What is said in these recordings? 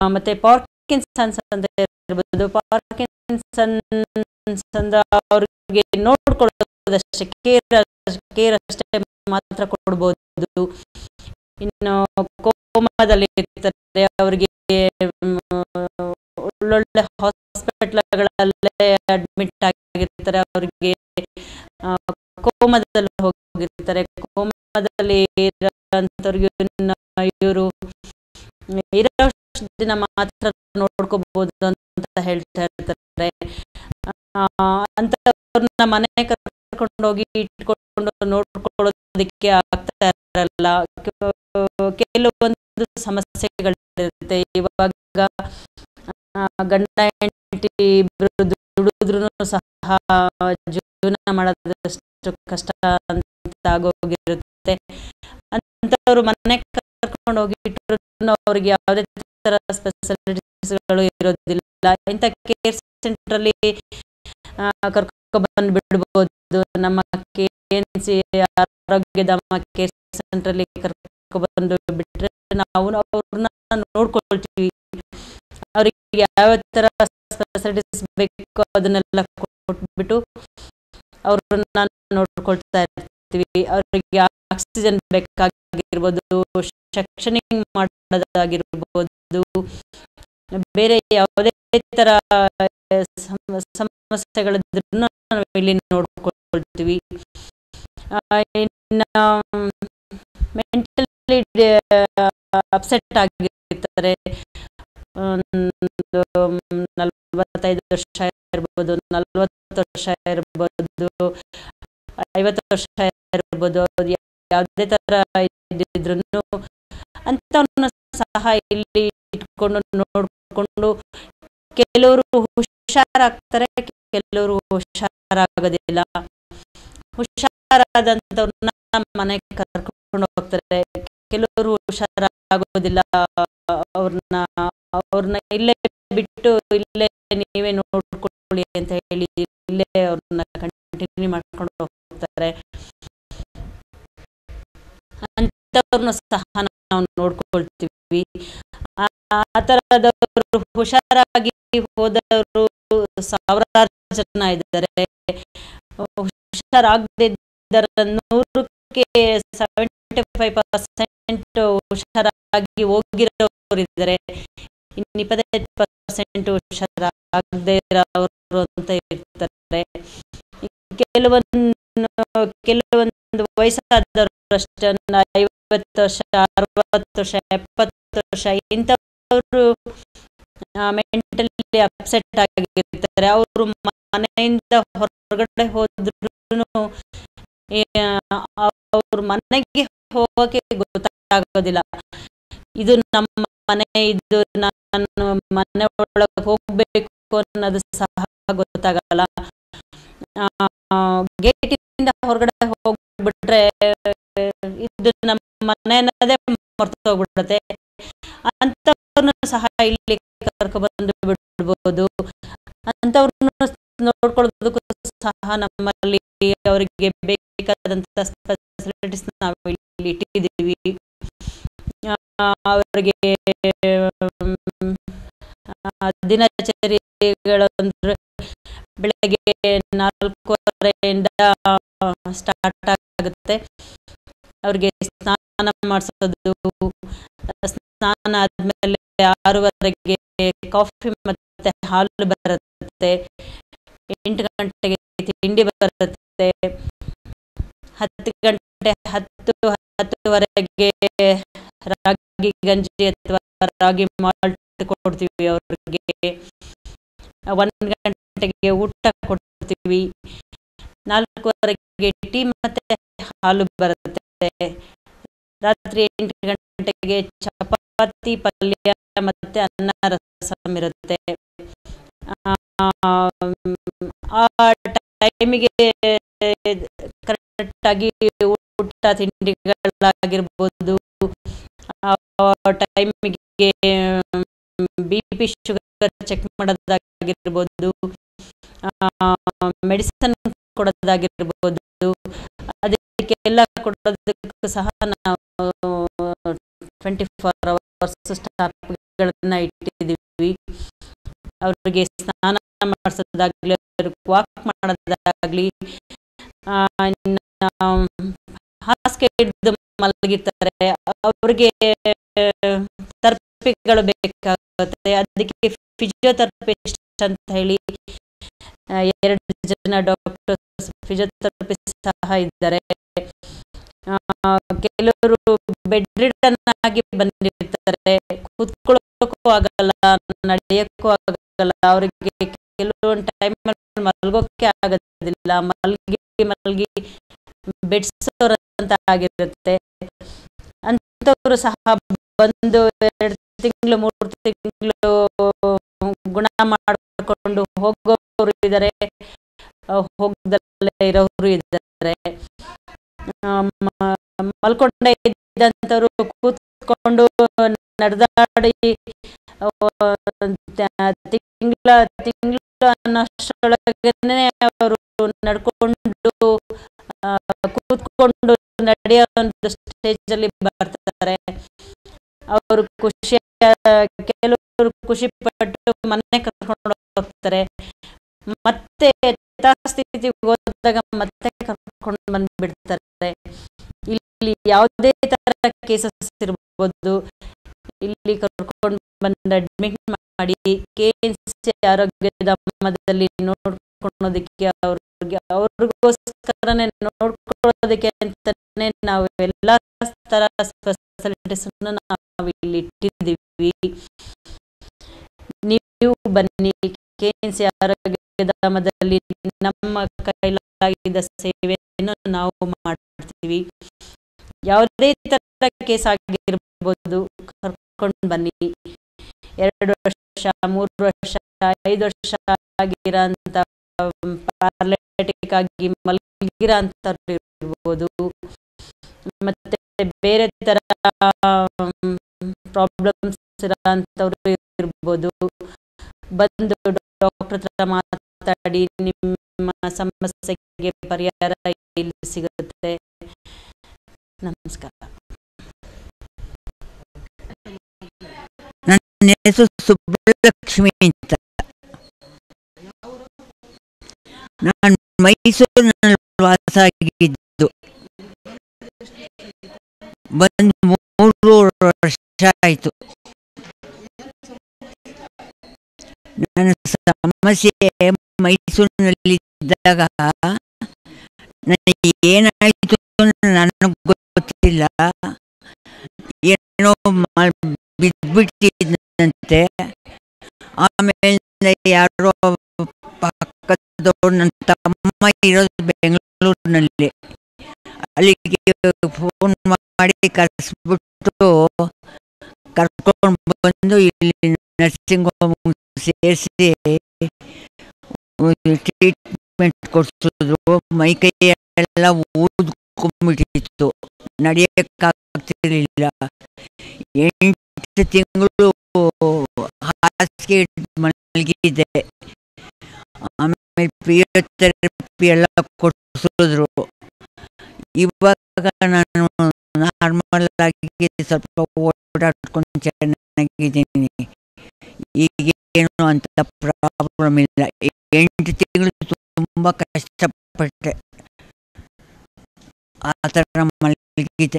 ಮತ್ತೆ ಪಾರ್ಕಿನ್ಸನ್ಸ್ ಅಂತ ಇರ್ಬೋದು ಪಾರ್ಕಿನ್ಸನ್ಸ್ ಅಂದ ಅವ್ರಿಗೆ ನೋಡ್ಕೊಳ್ಳೋದಷ್ಟೇ ಕೇರ್ ಕೇರ್ ಅಷ್ಟೇ ಮಾತ್ರ ಕೊಡ್ಬೋದು ಇನ್ನು ಕೋಮದಲ್ಲಿ ಇರ್ತಾರೆ ಅವರಿಗೆ ಒಳ್ಳೊಳ್ಳೆ ಹಾಸ್ಪಿಟ್ಲ್ಗಳಲ್ಲೇ ಅಡ್ಮಿಟ್ ಆಗಿರ್ತಾರೆ ಅವರಿಗೆ ಕೋಮದಲ್ಲಿ ಹೋಗಿರ್ತಾರೆ ಕೋಮದಲ್ಲಿ ಇರೋಂಥವ್ರಿಗೆ ಇವರು ಇರೋಷ್ಟು ದಿನ ಮಾತ್ರ ನೋಡ್ಕೋಬಹುದು ಅಂತ ಹೇಳ್ತಾ ಇರ್ತಾರೆ ಆ, ಅಂಥವ್ರನ್ನ ಮನೆ ಕರ್ಕೊಂಡು ಹೋಗಿ ಇಟ್ಕೊಂಡು ನೋಡ್ಕೊಳ್ಳೋದಕ್ಕೆ ಆಗ್ತಾ ಇರಲ್ಲ ಕೆ- ಕೆಲವೊಂದು ಸಮಸ್ಯೆಗಳಿರುತ್ತೆ ಇವಾಗ ಆ, ಗಂಡ ಹೆಂಡತಿ ಇಬ್ರು ದುಡಿದ್ರು ಸಹ ಜೀವನ ಮಾಡೋದಷ್ಟು ಕಷ್ಟ ಅಂತ ಆಗೋಗಿರುತ್ತೆ ಅಂಥವ್ರು ಮನೆ ಕರ್ಕೊಂಡು ಹೋಗಿ ಇಟ್ಟರು ಅವ್ರಿಗೆ ಯಾವುದೇ ತರ ಸ್ಪೆಷಲಿಟೀಸ್ಗಳು ಇರೋದಿಲ್ಲ ಇಂಥ ಕೇರ್ ಸೆಂಟ್ರಲ್ಲಿ ಕರ್ಕೊಂಡು ಬಂದು ಬಿಡ್ಬೋದು ನಮ್ಮ K N C Arogyadhama care ಸೆಂಟ್ರಲ್ಲಿ ಕರ್ಕೊಂಡು ಬಂದು ಬಿಟ್ರೆ ನಾವು ಅವ್ರನ್ನ ನೋಡ್ಕೊಳ್ತೀವಿ ಅವ್ರಿಗೆ ಯಾವ ಥರ ಫೆಸಿಲಿಟೀಸ್ ಬೇಕೋ ಅದನ್ನೆಲ್ಲ ಕೊಟ್ಬಿಟ್ಟು ಅವ್ರನ್ನ ನೋಡ್ಕೊಳ್ತಾ ಇರ್ತೀವಿ ಅವ್ರಿಗೆ ಆಕ್ಸಿಜನ್ ಬೇಕಾಗಿರ್ಬೋದು ಸೆಕ್ಷನಿಂಗ್ ಮಾಡೋದಾಗಿರ್ಬೋದು ಬೇರೆ ಯಾವುದೇ ಥರ ಸಮ- ಸಮಸ್ಯೆಗಳಿದ್ರೂ ನಾವು ಇಲ್ಲಿ ನೋಡ್ಕೊಳ್ತೀವಿ ಆ, ಇನ್ನು ಮೆಂಟಲಿ ಅಪ್ಸೆಟ್ ಆಗಿರ್ತಾರೆ ಒಂದು ನಲವತ್ತೈದು ವರ್ಷ ಇರ್ಬೋದು ನಲವತ್ತು ವರ್ಷ ಇರ್ಬೋದು ಐವತ್ತು ವರ್ಷ ಇರ್ಬೋದು ಅದು ಯಾವುದೇ ಥರ ಇದ್ದಿದ್ರು ಅಂಥವ್ರನ್ನ ಸಹ ಇಲ್ಲಿ ಇಟ್ಕೊಂಡು ನೋಡಿಕೊಂಡು ಕೆಲವರು ಹುಷಾರಾಗ್ತಾರೆ ಕೆಲವರು ಹುಷಾರಾಗೋದಿಲ್ಲ ಹುಷಾರಾದಂಥವ್ರನ್ನ ಮನೆಗೆ ಕರ್ಕೊಂಡು ಹೋಗ್ತಾರೆ ಕೆಲವರು ಹುಷಾರಾಗೋದಿಲ್ಲ ಅವ್ರನ್ನ ಅವ್ರನ್ನ ಇಲ್ಲೇ ಬಿಟ್ಟು ಇಲ್ಲೇ ನೀವೇ ನೋಡ್ಕೊಳ್ಳಿ ಅಂತ ಹೇಳಿ ಇಲ್ಲೇ ಅವ್ರನ್ನ ಕಂಟಿನ್ಯೂ ಮಾಡ್ಕೊಂಡು ಹೋಗ್ತಾರೆ ಅಂಥವ್ರನ್ನ ಸಹ ನಾವು ನೋಡ್ಕೊಳ್ತೀವಿ ಆ ಆ ಥರದವರು ಹುಷಾರಾಗಿ ಹೋದವರು ಸಾವಿರಾರು ಜನ ಇದ್ದಾರೆ ಹುಷಾರಾಗದೇ ಇದ್ದರ ನೂರಕ್ಕೆ ಸೆವೆಂಟಿ ಫೈವ್ ಪರ್ಸೆಂಟ್ ಹುಷಾರಾಗಿ ಹೋಗಿರೋರು ಇದ್ದಾರೆ ಇನ್ನು ಇಪ್ಪತ್ತೈದು ಪರ್ಸೆಂಟ್ ಹುಷಾರಾಗದೇ ಇರೋರು ಅಂತ ಇರ್ತಾರೆ ಕೆಲವೊಂದು ಕೆಲವೊಂದು ವಯಸ್ಸಾದವರು ಅಷ್ಟೇ ಒಂದು ಐವತ್ತು ವರ್ಷ ಅರವತ್ತು ವರ್ಷ ಎಪ್ಪತ್ತು ವರ್ಷ ಇಂಥವರು ಮೆಂಟಲಿ ಅಪ್ಸೆಟ್ ಆಗಿರ್ತಾರೆ ಅವರು ಮನೆಯಿಂದ ಹೊರಗಡೆ ಹೋದ್ರು ಅವ್ರ ಮನೆಗೆ ಹೋಗೋಕೆ ಗೊತ್ತಾಗೋದಿಲ್ಲ ಇದು ನಮ್ಮ ಮನೆ ಇದು ನಾನು ಮನೆ ಒಳಗೆ ಹೋಗ್ಬೇಕು ಅನ್ನೋದು ಸಹ ಗೊತ್ತಾಗಲ್ಲ ಗೇಟಿಂದ ಹೊರಗಡೆ ಹೋಗ್ಬಿಟ್ರೆ ಇದು ನಮ್ಮ ಮನೆ ಅನ್ನೋದೇ ಮರ್ತು ಹೋಗ್ಬಿಡುತ್ತೆ ಅಂಥವ್ರನ್ನ ಸಹ ಇಲ್ಲಿ ಕರ್ಕೊಬಂದು ಬಿಡ್ಬೋದು ಅಂಥವ್ರನ್ನ ನೋಡ್ಕೊಳ್ಳೋದಕ್ಕೂ ಸಹ ನಮ್ಮಲ್ಲಿ ಅವರಿಗೆ ಬೇಕಾದಂಥ ಫೆಸಿಲಿಟೀಸ್ ನಾವು ಇಲ್ಲಿ ಇಟ್ಟಿದ್ದೀವಿ ಅವರಿಗೆ ದಿನಚರಿಗಳು ಅಂದರೆ ಬೆಳಗ್ಗೆ ನಾಲ್ಕೂವರೆಯಿಂದ ಸ್ಟಾರ್ಟ್ ಆಗುತ್ತೆ ಅವ್ರಿಗೆ ಸ್ನಾನ ಮಾಡಿಸೋದು ಸ್ನಾನ ಆದಮೇಲೆ ಆರೂವರೆಗೆ ಕಾಫಿ ಮತ್ತು ಹಾಲು ಬರುತ್ತೆ ಎಂಟು ಗಂಟೆಗೆ ತಿಂಡಿ ಬರುತ್ತೆ ಹತ್ತು ಗಂಟೆ ಹತ್ತು ಹತ್ತುವರೆಗೆ ರಾಗಿ ಗಂಜಿ ಅಥವಾ ರಾಗಿ ಮಾಲ್ಟ್ ಕೊಡ್ತೀವಿ ಅವ್ರಿಗೆ ಒಂದು ಗಂಟೆಗೆ ಊಟ ಕೊಡ್ತೀವಿ ನಾಲ್ಕೂವರೆಗೆ ಟೀ ಮತ್ತೆ ಹಾಲು ಬರುತ್ತೆ ರಾತ್ರಿ ಎಂಟು ಗಂಟೆಗೆ ಚಪಾತಿ ಪಲ್ಯ ಮತ್ತೆ ಅನ್ನ ರಸಂ ಇರುತ್ತೆ ಆ ಟೈಮಿಗೆ ಕರೆಕ್ಟಾಗಿ ಊಟ ತಿಂಡಿಗಳಾಗಿರ್ಬೋದು ಟೈಮಿಗೆ ಬಿ ಪಿ ಶುಗರ್ ಚೆಕ್ ಮಾಡೋದಾಗಿರ್ಬೋದು ಮೆಡಿಸನ್ ಕೊಡೋದಾಗಿರ್ಬೋದು ಅದಕ್ಕೆಲ್ಲ ಕೊಡೋದಕ್ಕೂ ಸಹ ನಾವು ಟ್ವೆಂಟಿ ಫೋರ್ ಅವರ್ಸ್ ಸ್ಟಾಫ್ಗಳನ್ನ ಗಳನ್ನ ಇಟ್ಟಿದ್ದೀವಿ ಅವ್ರಿಗೆ ಸ್ನಾನ ಮಾಡಿಸೋದಾಗ್ಲಿ ಅವ್ರಿಗೆ ವಾಕ್ ಮಾಡೋದಾಗ್ಲಿ ಆ, ಇನ್ನ ಹಾಸಿಗೆ ಹಿಡಿದು ಮಲಗಿರ್ತಾರೆ ಅವ್ರಿಗೆ ಥೆರಪಿಗಳು ಬೇಕಾಗುತ್ತೆ ಅದಕ್ಕೆ ಫಿಸಿಯೋಥೆರಪಿಸ್ಟ್ ಅಂತ ಹೇಳಿ ಆ, ಎರಡು ಜನ ಡಾಕ್ಟರ್ಸ್ ಫಿಸಿಯೋಥೆರಪಿಸ್ಟ್ ಸಹ ಇದ್ದಾರೆ ಆ, ಕೆಲವರು ಬೆಡ್ ರಿಡನ್ ಆಗಿ ಬಂದಿರ್ತಾರೆ ಕೂತ್ಕೊಳ್ಳೋಕ್ಕೂ ಆಗಲ್ಲ ನಡೆಯೋಕ್ಕೂ ಆಗಲ್ಲ ಅವರಿಗೆ ಕೆಲವೊಂದು ಟೈಮಲ್ಲಿ ಮಲಗೋಕ್ಕೆ ಆಗೋದಿಲ್ಲ ಮಲಗಿ ಮಲಗಿ ಬೆಡ್ ಸೋರ್ ಅಂತ ಆಗಿರುತ್ತೆ ಅಂಥವ್ರು ಸಹ ಬಂದು ಎರಡು ತಿಂಗಳು ಮೂರು ತಿಂಗಳು ಗುಣ ಮಾಡಿಕೊಂಡು ಹೋಗೋರು ಇದ್ದಾರೆ ಹೋಗದಲ್ಲೇ ಇರೋರು ಇದ್ದಾರೆ ಆ, ಮ- ಮಲ್ಕೊಂಡೇ ಇದ್ದಂಥವ್ರು ಕೂತ್ಕೊಂಡು ನಡೆದಾಡಿ ತಿಂಗಳ ತಿಂಗಳು ಅನ್ನೋಷ್ಟರೊಳಗನೆ ಅವರು ನಡ್ಕೊಂಡು ಆ, ಕೂತ್ಕೊಂಡು ನಡೆಯೋ ಒಂದು ಸ್ಟೇಜಲ್ಲಿ ಬರ್ತಾರೆ ಅವರು ಖುಷಿ ಕೆಲವರು ಖುಷಿ ಪಟ್ಟು ಮನೆ ಕರ್ಕೊಂಡು ಹೋಗ್ತಾರೆ ಮತ್ತೆ ಯಥಾಸ್ಥಿತಿಗೆ ಹೋದಾಗ ಮತ್ತೆ ಕರ್ಕೊಂಡು ಬಂದ್ಬಿಡ್ತಾರೆ ಇಲ್ಲಿ ಯಾವುದೇ ತರ ಕೇಸಸ್ ಇರ್ಬೋದು ಇಲ್ಲಿ ಕರ್ಕೊಂಡು ಬಂದು ಅಡ್ಮಿಟ್ ಮಾಡಿ ಕೆ ಸಿ ಆರೋಗ್ಯಧಾಮದಲ್ಲಿ ನೋಡ್ಕೊಳ್ಳೋದಕ್ಕೆ ಅವ್ರಿಗೆ ಅವ್ರಿಗೋಸ್ಕರನೇ ನೋಡ್ಕೊಳ್ಳೋದಕ್ಕೆ ಅಂತಾನೆ ನಾವು ಎಲ್ಲ ತರ ಫೆಸಿಲಿಟೀಸ್ ನಾವು ಇಲ್ಲಿ ಇಟ್ಟಿದ್ದೀವಿ ನೀವು ಬನ್ನಿ ಕೆ ಎನ್ ಸಿ ಆರೋಗ್ಯಧಾಮದಲ್ಲಿ ನಮ್ಮ ಕೈಲಾಗಿದ್ದ ಸೇವೆಯನ್ನು ನಾವು ಮಾಡ್ತೀವಿ ಯಾವುದೇ ತರ ಕೇಸ್ ಆಗಿರ್ಬೋದು ಕರ್ಕೊಂಡು ಬನ್ನಿ ಎರಡು ವರ್ಷ ಮೂರು ವರ್ಷ ಐದು ವರ್ಷ ಆಗಿರೋಂಥ ಪ್ಯಾರಲಿಟಿಕ್ ಆಗಿ ಮಲಗಿರೋ ಅಂಥವ್ರು ಇರ್ಬೋದು ಮತ್ತೆ ಬೇರೆ ಥರ ಪ್ರಾಬ್ಲಮ್ಸ್ ಇರೋ ಅಂಥವ್ರು ಇರ್ಬೋದು ಬಂದು ಡಾಕ್ಟರ್ ಹತ್ರ ಮಾತಾಡಿ ನಿಮ್ಮ ಸಮಸ್ಯೆಗೆ ಪರಿಹಾರ ಇಲ್ಲಿ ಸಿಗುತ್ತೆ ನಮಸ್ಕಾರ ನನ್ನ ಹೆಸರು ಸುಬ್ಬಲಕ್ಷ್ಮಿ ಅಂತ ನಾನು ಮೈಸೂರಿನಲ್ಲಿ ವಾಸ ಆಗಿದ್ದು ಬಂದು ಮೂರು ವರ್ಷ ಆಯಿತು ನನ್ನ ಸಮಸ್ಯೆ ಮೈಸೂರಿನಲ್ಲಿ ಇದ್ದಾಗ ನನಗೆ ಏನಾಯಿತು ನನಗೆ ಗೊತ್ತಿಲ್ಲ ಏನೋ ಮ- ಬಿದ್ಬಿಟ್ಟಿದ್ದಂತೆ ಆಮೇಲೆ ಯಾರೋ ಪಕ್ಕದವ್ರು ನನ್ನ ತಮ್ಮ ಇರೋದು ಬೆಂಗಳೂರಿನಲ್ಲಿ ಅಲ್ಲಿಗೆ ಫೋನ್ ಮಾಡಿ ಕರೆಸ್ಬಿಟ್ಟು ಕರ್ಕೊಂಡು ಬಂದು ಇಲ್ಲಿ ನರ್ಸಿಂಗ್ ಹೋಮ್ ಸೇರಿಸಿ ಟ್ರೀಟ್ಮೆಂಟ್ ಕೊಡಿಸಿದ್ರು ಮೈ ಕೈ ಎಲ್ಲ ಊದ್ಕೊಂಡ್ಬಿಟ್ಟಿತ್ತು ನಡೆಯೋಕ್ಕಾಗ್ತಿರ್ಲಿಲ್ಲ ಎಂಟು ತಿಂಗಳು ಹಾಸಿಗೆ ಹಿಡ್ದು ಮಲಗಿದೆ ಆಮೇಲೆ ಫಿಸಿಯೋಥೆರಪಿ ಎಲ್ಲ ಕೊಡಿಸಿದ್ರು ಇವಾಗ ನಾನು ನಾರ್ಮಲ್ ಆಗಿ ಸ್ವಲ್ಪ ಓಡಾಡ್ಕೊಂಡು ಚೆನ್ನಾಗಿದ್ದೀನಿ ಈಗೇನು ಅಂತ ಪ್ರಾಬ್ಲಮ್ ಇಲ್ಲ ಎಂಟು ತಿಂಗಳು ತುಂಬ ಕಷ್ಟಪಟ್ಟೆ ಆ ಥರ ಮಲಗಿದೆ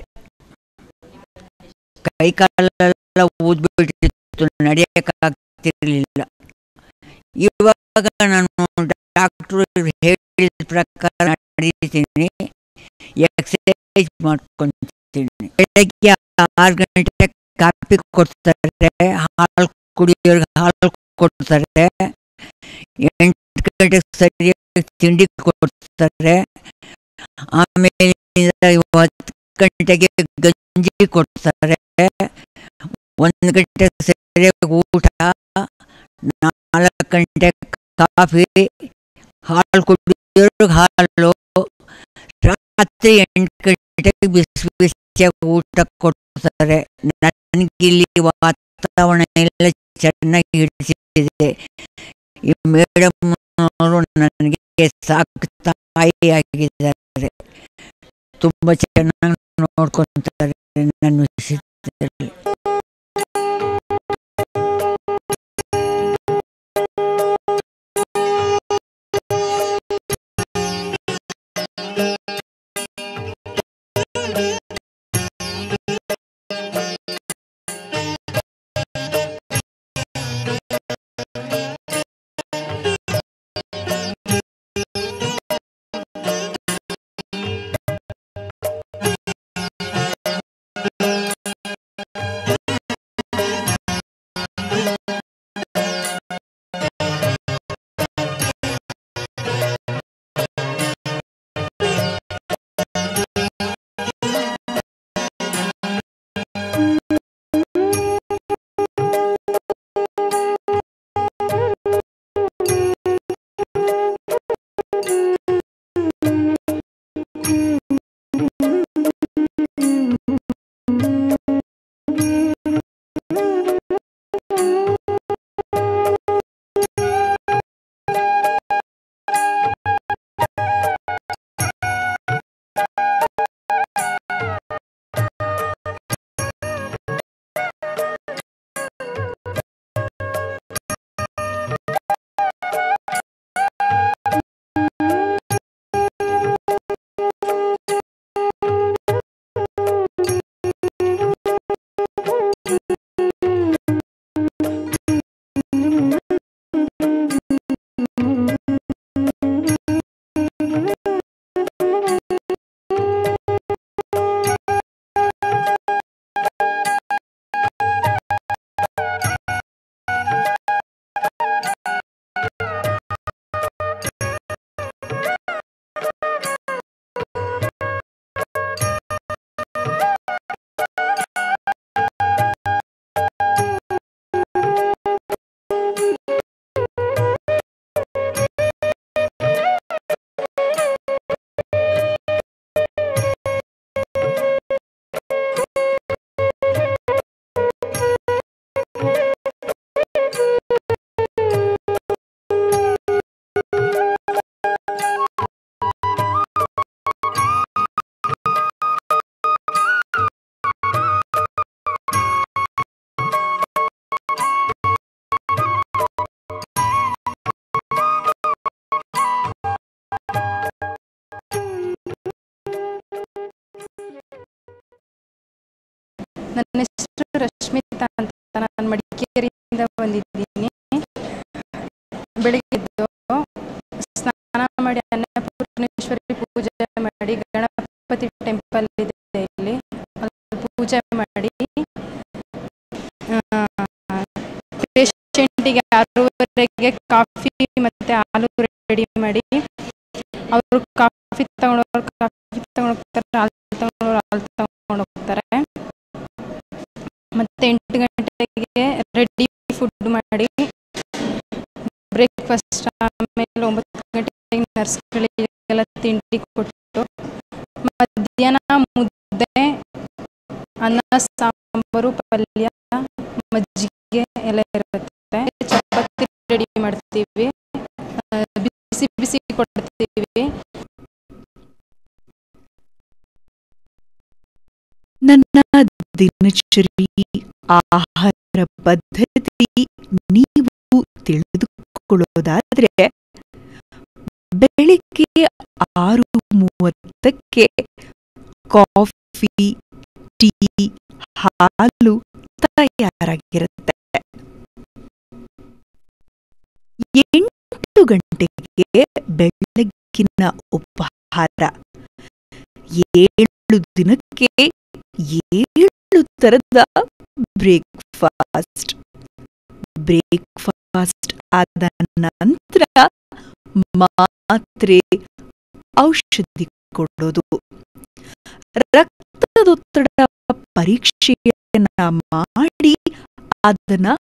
ಕೈ ಕಾಲೆಲ್ಲ ಊದ್ಬಿಟ್ಟಿತ್ತು ನಡೆಯೋಕ್ಕಾಗ್ತಿರ್ಲಿಲ್ಲ ಇವಾಗ ನಾನು ಡಾಕ್ಟ್ರು ಹೇಳಿದ ಪ್ರಕಾರ ನಡೀತೀನಿ ಎಕ್ಸಸೈಸ್ ಮಾಡ್ಕೊತೀನಿ ಬೆಳಗ್ಗೆ ಆರು ಗಂಟೆ ಕಾಫಿ ಕೊಡ್ತಾರೆ ಹಾಲು ಕುಡಿಯೋರ್ಗೆ ಹಾಲು ಕೊಡ್ತಾರೆ ಎಂಟು ಗಂಟೆಗೆ ಸರಿಯಾಗಿ ತಿಂಡಿ ಕೊಡ್ತಾರೆ ಆಮೇಲೆ ಹತ್ತು ಗಂಟೆಗೆ ಗಂಜಿ ಕೊಡ್ತಾರೆ ಒಂದು ಗಂಟೆ ಸರಿಯಾಗಿ ಊಟ ನಾಲ್ಕು ಗಂಟೆ ಕಾಫಿ ಹಾಲು ಕುಡಿಯೋರ್ಗೆ ಹಾಲು ರಾತ್ರಿ ಎಂಟು ಗಂಟೆಗೆ ಬಿಸಿ ಬಿಸಿಯಾಗಿ ಊಟ ಕೊಡ್ತಾರೆ ನನಗಿಲ್ಲಿ ವಾತಾವರಣ ಎಲ್ಲ ಚೆನ್ನಾಗಿ ಹಿಡಿಸಿದೆ ಈ ಮೇಡಮ್ ಅವರು ನನಗೆ ಸಾಕು ತಾಯಿಯಾಗಿದ್ದಾರೆ ತುಂಬ ಚೆನ್ನಾಗಿ ನೋಡ್ಕೊತಾರೆ ನನ್ನ ವಿಷಯದಲ್ಲಿ ನನ್ನ ಹೆಸರು ರಶ್ಮಿತಾ ಅಂತ ನಾನು ಮಡಿಕೇರಿಯಿಂದ ಬಂದಿದ್ದೀನಿ ಬೆಳಿಗ್ಗೆ ಎದ್ದು ಸ್ನಾನ ಮಾಡಿ ಅನ್ನಪೂರ್ಣೇಶ್ವರಿ ಪೂಜೆ ಮಾಡಿ ಗಣಪತಿ ಟೆಂಪಲ್ ಇದೆ ಇಲ್ಲಿ ಅಲ್ಲಿ ಪೂಜೆ ಮಾಡಿ ಪೇಷಂಟಿಗೆ ಆರೂವರೆಗೆ ಕಾಫಿ ಮತ್ತು ಹಾಲು ರೆಡಿ ಮಾಡಿ ಅವರು ಕಾಫಿ ತಗೊಂಡವ್ರು ಕಾಫಿ ತಗೊಂಡು ಹೋಗ್ತಾರೆ ಹಾಲು ತಗೊಂಡವ್ರು ಹಾಲು ತಗೊಂಡು ಹೋಗ್ತಾರೆ ಮತ್ತೆ ಎಂಟು ಗಂಟೆಗೆ ರೆಡಿ ಫುಡ್ ಮಾಡಿ ಬ್ರೇಕ್ಫಾಸ್ಟ್ ಆಮೇಲೆ ಒಂಬತ್ತು ಗಂಟೆಗೆ ನರ್ಸ್ಗಳಿಗೆಲ್ಲ ತಿಂಡಿ ಕೊಟ್ಟು ಮಧ್ಯಾಹ್ನ ಮುದ್ದೆ ಅನ್ನ ಸಾಂಬಾರು ಪಲ್ಯ ಮಜ್ಜಿಗೆ ಎಲ್ಲ ಇರುತ್ತೆ ಚಪಾತಿ ರೆಡಿ ಮಾಡ್ತೀವಿ ಆ, ಬಿಸಿ ಬಿಸಿ ಕೊಡ್ತೀವಿ ನನ್ನ ದಿನಚರಿ ಆಹಾರ ಪದ್ಧತಿ ನೀವು ತಿಳಿದುಕೊಳ್ಳೋದಾದ್ರೆ ಬೆಳಿಗ್ಗೆ ಆರು ಮೂವತ್ತಕ್ಕೆ ಕಾಫಿ ಟೀ ಹಾಲು ತಯಾರಾಗಿರುತ್ತೆ ಎಂಟು ಗಂಟೆಗೆ ಬೆಳಗ್ಗಿನ ಉಪಹಾರ ಏಳು ದಿನಕ್ಕೆ ಏಳು ಥರದ ಬ್ರೇಕ್ಫಾಸ್ಟ್ ಬ್ರೇಕ್ಫಾಸ್ಟ್ ಆದ ನಂತರ ಮಾತ್ರೆ ಔಷಧಿ ಕೊಡೋದು ರಕ್ತದೊತ್ತಡ ಪರೀಕ್ಷೆಯನ್ನ ಮಾಡಿ ಅದನ್ನ